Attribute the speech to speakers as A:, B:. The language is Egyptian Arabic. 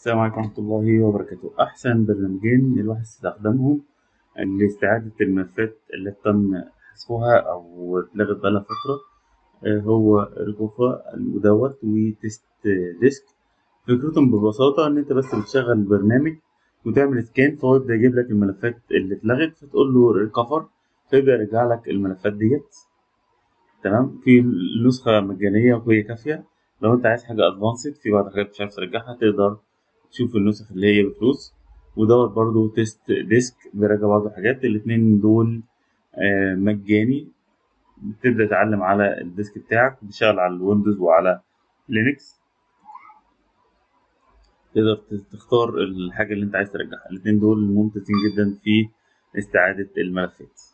A: السلام عليكم ورحمة الله وبركاته أحسن برنامجين الواحد استخدمهم لاستعادة الملفات اللي تم حذفها أو اتلغت بقالها فترة آه، هو ريكوفا ودوت وتست ديسك فكرتهم ببساطة إن أنت بس بتشغل البرنامج وتعمل سكان فهو يبدأ يجيب لك الملفات اللي اتلغت فتقول له ريكفر فيبدأ يرجع لك الملفات ديت تمام في نسخة مجانية وهي كافية لو أنت عايز حاجة أدفانسد في بعض الحاجات مش عارف ترجعها تقدر تشوف النسخ اللي هي بفلوس ودوت برضو تيست ديسك بيراجع بعض الحاجات الاتنين دول آه، مجاني بتبدأ تتعلم على الديسك بتاعك بيشتغل على الويندوز وعلى لينكس تقدر تختار الحاجة اللي انت عايز ترجعها الاتنين دول ممتازين جدا في استعادة الملفات